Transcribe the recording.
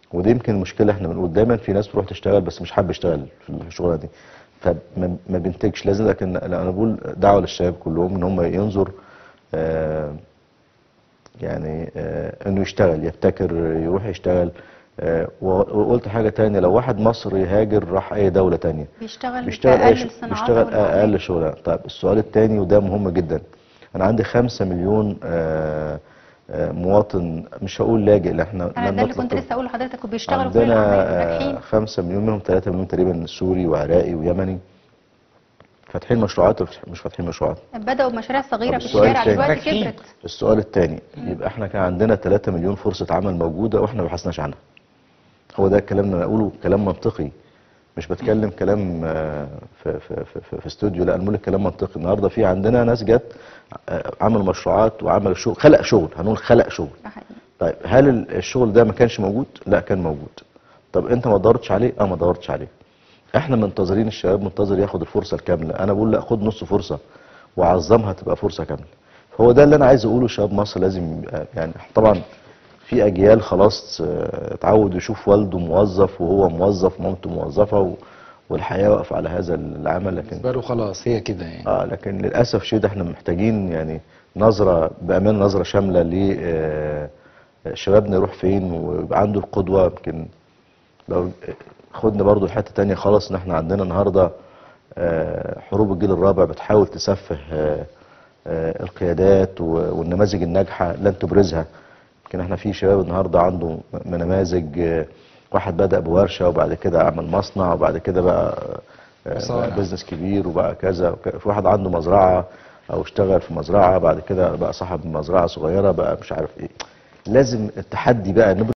ودي يمكن المشكله احنا بنقول دايما في ناس تروح تشتغل بس مش حابب يشتغل في الشغلانه دي فما ما بينتجش لازم لكن لا، انا بقول دعوه للشباب كلهم ان هم ينظر آه يعني آه انه يشتغل يبتكر يروح يشتغل آه و- وقلت حاجه تانية لو واحد مصري هاجر راح اي دوله تانية بيشتغل بيشتغل في اي اقل ش- الصناعات بيشتغل والمعامل. اقل شغلانه طيب السؤال الثاني وده مهم جدا انا عندي خمسة مليون آه، آه، مواطن مش هقول لاجئ لا احنا انا لن ده اللي نطلق كنت لسه اقول لحضرتك وبيشتغلوا في عندنا الاعمال آه، ناجحين خمسة مليون منهم 3 مليون تقريبا سوري وعراقي ويمني فاتحين مشروعات ولا مش فاتحين مشروعات بداوا بمشاريع صغيره طب في السؤال الشارع التاني. دلوقتي ناجحين. كبرت السؤال الثاني يبقى احنا كان عندنا 3 مليون فرصة عمل موجودة واحنا ما بحثناش عنها هو ده الكلام اللي انا اقوله كلام منطقي مش بتكلم كلام آه، في في في, في, في استوديو لا انا بقول لك كلام منطقي النهارده في عندنا ناس جت آه، عملوا مشروعات وعملوا شغل خلق شغل هنقول خلق شغل ده حقيقي. طيب هل ال- الشغل ده ما كانش موجود؟ لا كان موجود. طب انت ما دورتش عليه؟ اه ما دورتش عليه. احنا منتظرين الشباب منتظر ياخد الفرصه الكامله، انا بقول لا خد نص فرصه وعظمها تبقى فرصه كامله. هو ده اللي انا عايز اقوله شباب مصر لازم يبقى يعني طبعا في اجيال خلاص آه، اتعود يشوف والده موظف وهو موظف مامته موظفه و- والحياه واقفه على هذا العمل لكن بالنسبه له خلاص هي كده يعني اه لكن للاسف شديد احنا محتاجين يعني نظره بامان نظره شامله ل آه، شبابنا يروح فين ويبقى عنده القدوه يمكن لو خدنا برضو حته تانية خالص ان احنا عندنا النهارده آه، حروب الجيل الرابع بتحاول تسفه آه، آه، القيادات و- والنماذج الناجحه لن تبرزها يمكن احنا في شباب النهارده عنده م- نماذج آه، واحد بدأ بورشه وبعد كده عمل مصنع وبعد كده بقى آه، مصانع. بقى بزنس كبير وبقى كذا وك- في واحد عنده مزرعه او اشتغل في مزرعه بعد كده بقى صاحب مزرعه صغيره بقى مش عارف ايه لازم التحدي بقى نبرز